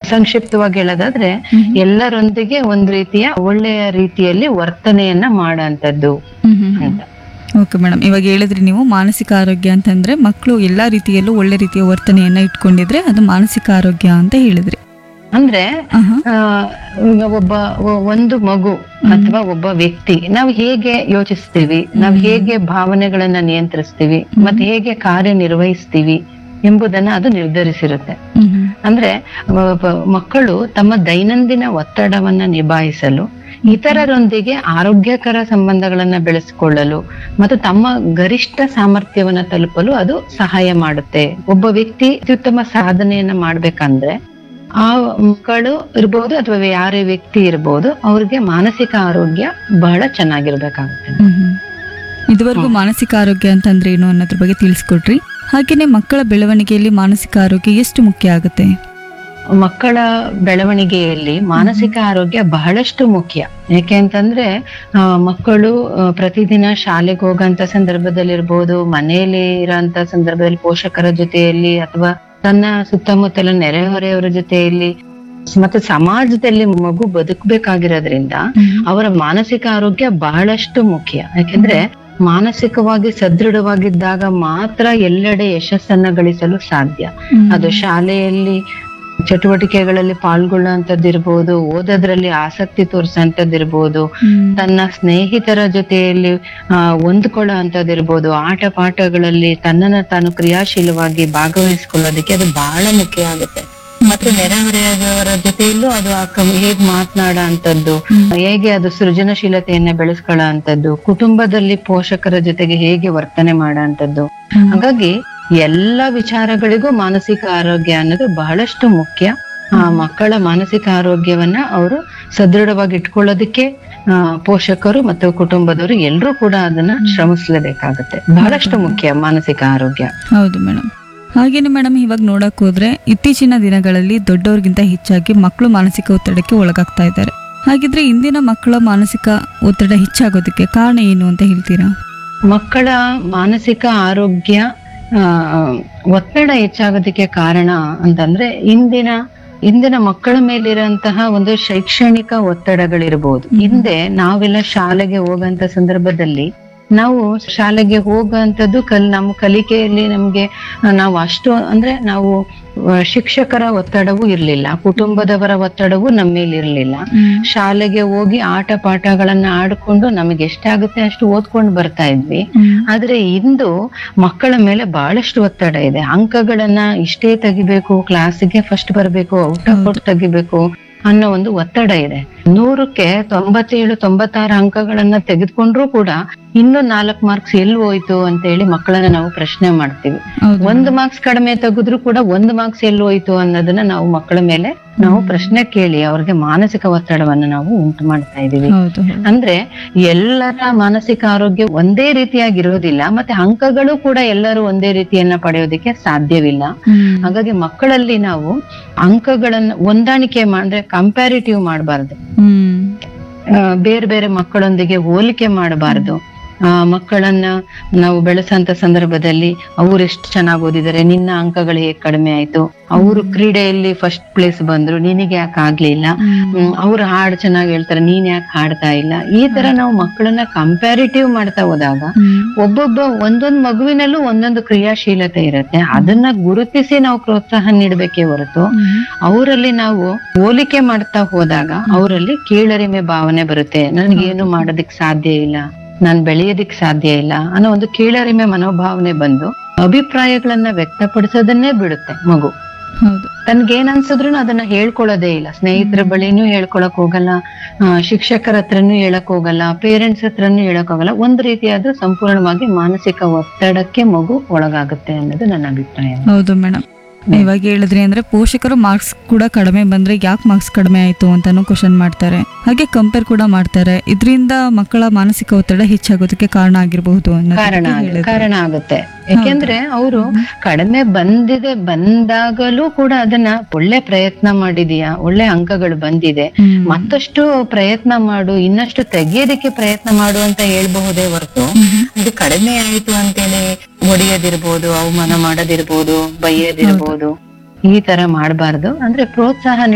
ಸಂಕ್ಷಿಪ್ತವಾಗಿ ಹೇಳೋದಾದ್ರೆ ಎಲ್ಲರೊಂದಿಗೆ ಒಂದ್ ರೀತಿಯ ಒಳ್ಳೆಯ ರೀತಿಯಲ್ಲಿ ವರ್ತನೆಯನ್ನ ಮಾಡೋಂಥದ್ದು ಅಂತ ಓಕೆ ಮೇಡಮ್ ಇವಾಗ ಹೇಳಿದ್ರಿ ನೀವು ಮಾನಸಿಕ ಆರೋಗ್ಯ ಅಂತಂದ್ರೆ ಮಕ್ಕಳು ಎಲ್ಲಾ ರೀತಿಯಲ್ಲೂ ಒಳ್ಳೆ ರೀತಿಯ ವರ್ತನೆಯನ್ನ ಇಟ್ಕೊಂಡಿದ್ರೆ ಅದು ಮಾನಸಿಕ ಆರೋಗ್ಯ ಅಂತ ಹೇಳಿದ್ರಿ ಅಂದ್ರೆ ಆಹಾ. ಆ, ಈಗ ಒಬ್ಬ ಒ- ಒಂದು ಮಗು ಅಥವಾ ಒಬ್ಬ ವ್ಯಕ್ತಿ ನಾವು ಹೇಗೆ ಯೋಚಿಸ್ತೀವಿ ನಾವು ಹೇಗೆ ಭಾವನೆಗಳನ್ನ ನಿಯಂತ್ರಿಸ್ತೀವಿ ಮತ್ತೆ ಹೇಗೆ ಕಾರ್ಯನಿರ್ವಹಿಸ್ತೀವಿ ಎಂಬುದನ್ನ ಅದು ನಿರ್ಧರಿಸಿರುತ್ತೆ ಹ್ಮ್ ಹ್ಮ್. ಅಂದ್ರೆ ಒಬ್ಬ ಮಕ್ಕಳು ತಮ್ಮ ದೈನಂದಿನ ಒತ್ತಡವನ್ನ ನಿಭಾಯಿಸಲು ಇತರರೊಂದಿಗೆ ಆರೋಗ್ಯಕರ ಸಂಬಂಧಗಳನ್ನ ಬೆಳೆಸಿಕೊಳ್ಳಲು ಮತ್ತು ತಮ್ಮ ಗರಿಷ್ಠ ಸಾಮರ್ಥ್ಯವನ್ನ ತಲುಪಲು ಅದು ಸಹಾಯ ಮಾಡುತ್ತೆ ಒಬ್ಬ ವ್ಯಕ್ತಿ ಅತ್ಯುತ್ತಮ ಸಾಧನೆಯನ್ನ ಮಾಡ್ಬೇಕಂದ್ರೆ ಆ ಮಕ್ಕಳು ಇರ್ಬೋದು ಅಥವಾ ಯಾರೇ ವ್ಯಕ್ತಿ ಇರ್ಬೋದು ಅವ್ರಿಗೆ ಮಾನಸಿಕ ಆರೋಗ್ಯ ಬಹಳ ಚೆನ್ನಾಗಿರ್ಬೇಕಾಗುತ್ತೆ ಹ್ಮ್ ಹ್ಮ್. ಇದುವರೆಗೂ ಮಾನಸಿಕ ಆರೋಗ್ಯ ಅಂತಂದ್ರೆ ಏನು ಅನ್ನೋದ್ರ ಬಗ್ಗೆ ತಿಳಿಸ್ಕೊಟ್ರಿ ಹಾಗೇನೆ ಮಕ್ಕಳ ಬೆಳವಣಿಗೆಯಲ್ಲಿ ಮಾನಸಿಕ ಆರೋಗ್ಯ ಎಷ್ಟು ಮುಖ್ಯ ಆಗುತ್ತೆ ಮಕ್ಕಳ ಬೆಳವಣಿಗೆಯಲ್ಲಿ ಮಾನಸಿಕ ಆರೋಗ್ಯ ಬಹಳಷ್ಟು ಮುಖ್ಯ ಯಾಕೆ ಅಂತಂದ್ರೆ ಆ, ಮಕ್ಕಳು ಆ, ಪ್ರತಿದಿನ ಶಾಲೆಗೆ ಹೋಗಂತ ಸಂದರ್ಭದಲ್ಲಿರ್ಬೋದು ಮನೆಯಲ್ಲಿ ಇರೋಂತ ಸಂದರ್ಭದಲ್ಲಿ ಪೋಷಕರ ಜೊತೆಯಲ್ಲಿ ಅಥವಾ ತನ್ನ ಸುತ್ತಮುತ್ತಲ ನೆರೆಹೊರೆಯವರ ಜೊತೆಯಲ್ಲಿ ಮತ್ತೆ ಸಮಾಜದಲ್ಲಿ ಮಗು ಬದುಕಬೇಕಾಗಿರೋದ್ರಿಂದ ಅವರ ಮಾನಸಿಕ ಆರೋಗ್ಯ ಬಹಳಷ್ಟು ಮುಖ್ಯ ಯಾಕೆಂದ್ರೆ ಮಾನಸಿಕವಾಗಿ ಸದೃಢವಾಗಿದ್ದಾಗ ಮಾತ್ರ ಎಲ್ಲೆಡೆ ಯಶಸ್ಸನ್ನ ಗಳಿಸಲು ಸಾಧ್ಯ ಅದು ಶಾಲೆಯಲ್ಲಿ ಚಟುವಟಿಕೆಗಳಲ್ಲಿ ಪಾಲ್ಗೊಳ್ಳುವಂತದ್ದಿರ್ಬೋದು ಓದೋದ್ರಲ್ಲಿ ಆಸಕ್ತಿ ತೋರಿಸೋಂಥದ್ದಿರ್ಬೋದು ತನ್ನ ಸ್ನೇಹಿತರ ಜೊತೆಯಲ್ಲಿ ಆ ಹೊಂದ್ಕೊಳ್ಳೋ ಅಂತದಿರ್ಬೋದು ಆಟ ಪಾಠಗಳಲ್ಲಿ ತನ್ನನ್ನ ತಾನು ಕ್ರಿಯಾಶೀಲವಾಗಿ ಭಾಗವಹಿಸ್ಕೊಳ್ಳೋದಕ್ಕೆ ಅದು ಬಹಳ ಮುಖ್ಯ ಆಗುತ್ತೆ ಮತ್ತೆ ನೆರೆಹೊರೆಯವರ ಜೊತೆಯಲ್ಲೂ ಅದು ಆ ಕ- ಹೇಗ್ ಮಾತನಾಡೋ ಅಂತದ್ದು ಹೇಗೆ ಅದು ಸೃಜನಶೀಲತೆಯನ್ನ ಬೆಳೆಸ್ಕೊಳ್ಳೋ ಅಂತದ್ದು ಕುಟುಂಬದಲ್ಲಿ ಪೋಷಕರ ಜೊತೆಗೆ ಹೇಗೆ ವರ್ತನೆ ಮಾಡೋ ಅಂತದ್ದು ಹಾಗಾಗಿ ಎಲ್ಲ ವಿಚಾರಗಳಿಗೂ ಮಾನಸಿಕ ಆರೋಗ್ಯ ಅನ್ನೋದು ಬಹಳಷ್ಟು ಮುಖ್ಯ ಆ ಮಕ್ಕಳ ಮಾನಸಿಕ ಆರೋಗ್ಯವನ್ನ ಅವರು ಸದೃಢವಾಗಿ ಇಟ್ಕೊಳ್ಳೋದಕ್ಕೆ ಆ, ಪೋಷಕರು ಮತ್ತು ಕುಟುಂಬದವರು ಎಲ್ಲರೂ ಕೂಡ ಅದನ್ನ ಶ್ರಮಿಸಲೇಬೇಕಾಗುತ್ತೆ ಬಹಳಷ್ಟು ಮುಖ್ಯ ಮಾನಸಿಕ ಆರೋಗ್ಯ ಹೌದು ಮೇಡಮ್ ಹಾಗೇನೆ ಮೇಡಮ್ ಇವಾಗ ನೋಡಕ್ ಹೋದ್ರೆ ಇತ್ತೀಚಿನ ದಿನಗಳಲ್ಲಿ ದೊಡ್ಡವ್ರಿಗಿಂತ ಹೆಚ್ಚಾಗಿ ಮಕ್ಕಳು ಮಾನಸಿಕ ಒತ್ತಡಕ್ಕೆ ಒಳಗಾಗ್ತಾ ಇದ್ದಾರೆ ಹಾಗಿದ್ರೆ ಇಂದಿನ ಮಕ್ಕಳ ಮಾನಸಿಕ ಒತ್ತಡ ಹೆಚ್ಚಾಗೋದಕ್ಕೆ ಕಾರಣ ಏನು ಅಂತ ಹೇಳ್ತೀರಾ ಮಕ್ಕಳ ಮಾನಸಿಕ ಆರೋಗ್ಯ ಆ, ಒತ್ತಡ ಹೆಚ್ಚಾಗೋದಕ್ಕೆ ಕಾರಣ ಅಂತಂದ್ರೆ ಇಂದಿನ ಇಂದಿನ ಮಕ್ಕಳ ಮೇಲಿರುವಂತಹ ಒಂದು ಶೈಕ್ಷಣಿಕ ಒತ್ತಡಗಳಿರ್ಬೋದು ಹಿಂದೆ ನಾವೆಲ್ಲ ಶಾಲೆಗೆ ಹೋಗಂತ ಸಂದರ್ಭದಲ್ಲಿ ನಾವು ಶಾಲೆಗೆ ಹೋಗುವಂತದ್ದು ಕಲ್ ನಮ್ಮ ಕಲಿಕೆಯಲ್ಲಿ ನಮ್ಗೆ ಆ, ನಾವು ಅಷ್ಟು ಅಂದ್ರೆ ನಾವು ಆ, ಶಿಕ್ಷಕರ ಒತ್ತಡವೂ ಇರ್ಲಿಲ್ಲ ಕುಟುಂಬದವರ ಒತ್ತಡವೂ ನಮ್ಮ ಮೇಲೆ ಇರ್ಲಿಲ್ಲ ಶಾಲೆಗೆ ಹೋಗಿ ಆಟ ಪಾಠಗಳನ್ನ ಆಡ್ಕೊಂಡು ನಮಗೆ ಎಷ್ಟಾಗುತ್ತೆ ಅಷ್ಟು ಓದ್ಕೊಂಡು ಬರ್ತಾ ಇದ್ವಿ ಆದ್ರೆ ಇಂದು ಮಕ್ಕಳ ಮೇಲೆ ಬಹಳಷ್ಟು ಒತ್ತಡ ಇದೆ ಅಂಕಗಳನ್ನ ಇಷ್ಟೇ ತೆಗಿಬೇಕು ಕ್ಲಾಸಿಗೆ ಫಸ್ಟ್ ಬರಬೇಕು ಔಟ್ ಆಫ್ ಔಟ್ ತೆಗಿಬೇಕು ಅನ್ನೋ ಒಂದು ಒತ್ತಡ ಇದೆ ನೂರಕ್ಕೆ ತೊಂಬತ್ತೇಳು ತೊಂಬತ್ತಾರು ಅಂಕಗಳನ್ನ ತೆಗೆದುಕೊಂಡ್ರು ಕೂಡ ಇನ್ನು ನಾಲ್ಕು ಮಾರ್ಕ್ಸ್ ಎಲ್ಲಿ ಹೋಯ್ತು ಅಂತ ಹೇಳಿ ಮಕ್ಕಳನ್ನ ನಾವು ಪ್ರಶ್ನೆ ಮಾಡ್ತೀವಿ ಹೌದು ಒಂದು ಮಾರ್ಕ್ಸ್ ಕಡಿಮೆ ತೆಗೆದ್ರು ಕೂಡ ಒಂದು ಮಾರ್ಕ್ಸ್ ಎಲ್ಲಿ ಹೋಯ್ತು ಅನ್ನೋದನ್ನ ನಾವು ಮಕ್ಕಳ ಮೇಲೆ ನಾವು ಪ್ರಶ್ನೆ ಕೇಳಿ ಅವ್ರಿಗೆ ಮಾನಸಿಕ ಒತ್ತಡವನ್ನ ನಾವು ಉಂಟು ಮಾಡ್ತಾ ಇದೀವಿ ಹೌದು ಹೌದು. ಅಂದ್ರೆ ಎಲ್ಲರ ಮಾನಸಿಕ ಆರೋಗ್ಯ ಒಂದೇ ರೀತಿಯಾಗಿರೋದಿಲ್ಲ ಮತ್ತೆ ಅಂಕಗಳು ಕೂಡ ಎಲ್ಲರೂ ಒಂದೇ ರೀತಿಯನ್ನ ಪಡೆಯೋದಕ್ಕೆ ಸಾಧ್ಯವಿಲ್ಲ ಹ್ಮ್. ಹಾಗಾಗಿ ಮಕ್ಕಳಲ್ಲಿ ನಾವು ಅಂಕಗಳನ್ನ ಹೊಂದಾಣಿಕೆ ಅಂದ್ರೆ ಕಂಪ್ಯಾರಿಟಿವ್ ಮಾಡಬಾರ್ದು ಹ್ಮ್ ಬೇರೆ ಬೇರೆ ಮಕ್ಕಳೊಂದಿಗೆ ಹೋಲಿಕೆ ಮಾಡಬಾರ್ದು ಆ ಮಕ್ಕಳನ್ನ ನಾವು ಬೆಳೆಸಂತ ಸಂದರ್ಭದಲ್ಲಿ ಅವ್ರು ಎಷ್ಟು ಚೆನ್ನಾಗಿ ಓದಿದ್ದಾರೆ ನಿನ್ನ ಅಂಕಗಳು ಹೇಗ್ ಕಡಿಮೆ ಆಯ್ತು ಅವರು ಕ್ರೀಡೆಯಲ್ಲಿ ಫಸ್ಟ್ ಪ್ಲೇಸ್ ಬಂದ್ರು ನಿನಗೆ ಯಾಕೆ ಆಗ್ಲಿಲ್ಲ ಹ್ಮ್. ಅವ್ರು ಹಾಡು ಚೆನ್ನಾಗಿ ಹೇಳ್ತಾರೆ ನೀನ್ ಯಾಕೆ ಹಾಡ್ತಾ ಇಲ್ಲ ಈ ತರ ನಾವು ಮಕ್ಕಳನ್ನ ಕಂಪ್ಯಾರಿಟಿವ್ ಮಾಡ್ತಾ ಹೋದಾಗ ಹ್ಮ್. ಒಬ್ಬೊಬ್ಬ ಒಂದೊಂದ್ ಮಗುವಿನಲ್ಲೂ ಒಂದೊಂದು ಕ್ರಿಯಾಶೀಲತೆ ಇರುತ್ತೆ ಅದನ್ನ ಗುರುತಿಸಿ ನಾವು ಪ್ರೋತ್ಸಾಹ ನೀಡಬೇಕೇ ಹೊರತು ಹ್ಮ್. ಅವರಲ್ಲಿ ನಾವು ಹೋಲಿಕೆ ಮಾಡ್ತಾ ಹೋದಾಗ ಅವರಲ್ಲಿ ಕೀಳರಿಮೆ ಭಾವನೆ ಬರುತ್ತೆ ನನ್ಗೇನು ಮಾಡೋದಿಕ್ ಸಾಧ್ಯ ಇಲ್ಲ ನಾನ್ ಬೆಳೆಯೋದಿಕ್ ಸಾಧ್ಯ ಇಲ್ಲ ಅನ್ನೋ ಒಂದು ಕೀಳರಿಮೆ ಮನೋಭಾವನೆ ಬಂದು ಅಭಿಪ್ರಾಯಗಳನ್ನ ವ್ಯಕ್ತಪಡಿಸೋದನ್ನೇ ಬಿಡುತ್ತೆ ಮಗು ಹೌದು ತನ್ಗೇನ್ ಅನ್ಸಿದ್ರು ಅದನ್ನ ಹೇಳ್ಕೊಳ್ಳೋದೇ ಇಲ್ಲ ಸ್ನೇಹಿತರ ಬಳಿನೂ ಹೇಳ್ಕೊಳಕ್ ಹೋಗಲ್ಲ ಆ, ಶಿಕ್ಷಕರ ಹತ್ರನೂ ಹೇಳಕ್ ಹೋಗಲ್ಲ ಪೇರೆಂಟ್ಸ್ ಹತ್ರನೂ ಹೇಳಕ್ ಹೋಗಲ್ಲ ಒಂದ್ ರೀತಿಯಾದ ಸಂಪೂರ್ಣವಾಗಿ ಮಾನಸಿಕ ಒತ್ತಡಕ್ಕೆ ಮಗು ಒಳಗಾಗುತ್ತೆ ಅನ್ನೋದು ನನ್ನ ಅಭಿಪ್ರಾಯ ಹೌದು ಮೇಡಮ್ ಇವಾಗ ಹೇಳಿದ್ರಿ ಅಂದ್ರೆ ಪೋಷಕರು ಮಾರ್ಕ್ಸ್ ಕೂಡ ಕಡಿಮೆ ಬಂದ್ರೆ ಯಾಕೆ ಮಾರ್ಕ್ಸ್ ಕಡಿಮೆ ಆಯ್ತು ಅಂತಾನು ಕ್ವಶನ್ ಮಾಡ್ತಾರೆ ಹಾಗೆ ಕಂಪೇರ್ ಕೂಡ ಮಾಡ್ತಾರೆ ಇದರಿಂದ ಮಕ್ಕಳ ಮಾನಸಿಕ ಒತ್ತಡ ಹೆಚ್ಚಾಗೋದಕ್ಕೆ ಕಾರಣ ಆಗಿರಬಹುದು ಕಾರಣ ಆಗ- ಕಾರಣ ಆಗುತ್ತೆ ಯಾಕೆಂದ್ರೆ ಅವರು ಕಡಿಮೆ ಬಂದಿದೆ ಬಂದಾಗಲೂ ಕೂಡ ಅದನ್ನ ಒಳ್ಳೆ ಪ್ರಯತ್ನ ಮಾಡಿದೀಯಾ ಒಳ್ಳೆ ಅಂಕಗಳು ಬಂದಿದೆ ಮತ್ತಷ್ಟು ಪ್ರಯತ್ನ ಮಾಡು ಇನ್ನಷ್ಟು ತೆಗಿಯೋದಕ್ಕೆ ಪ್ರಯತ್ನ ಮಾಡು ಅಂತ ಹೇಳ್ಬಹುದೇ ಹೊರತು ಅದು ಕಡಿಮೆ ಆಯ್ತು ಅಂತೇಳಿ ಹೊಡಿಯೋದಿರ್ಬೋದು ಅವಮಾನ ಮಾಡೋದಿರ್ಬೋದು ಬೈಯೋದಿರ್ಬೋದು ಈ ತರ ಮಾಡಬಾರ್ದು ಅಂದ್ರೆ ಪ್ರೋತ್ಸಾಹ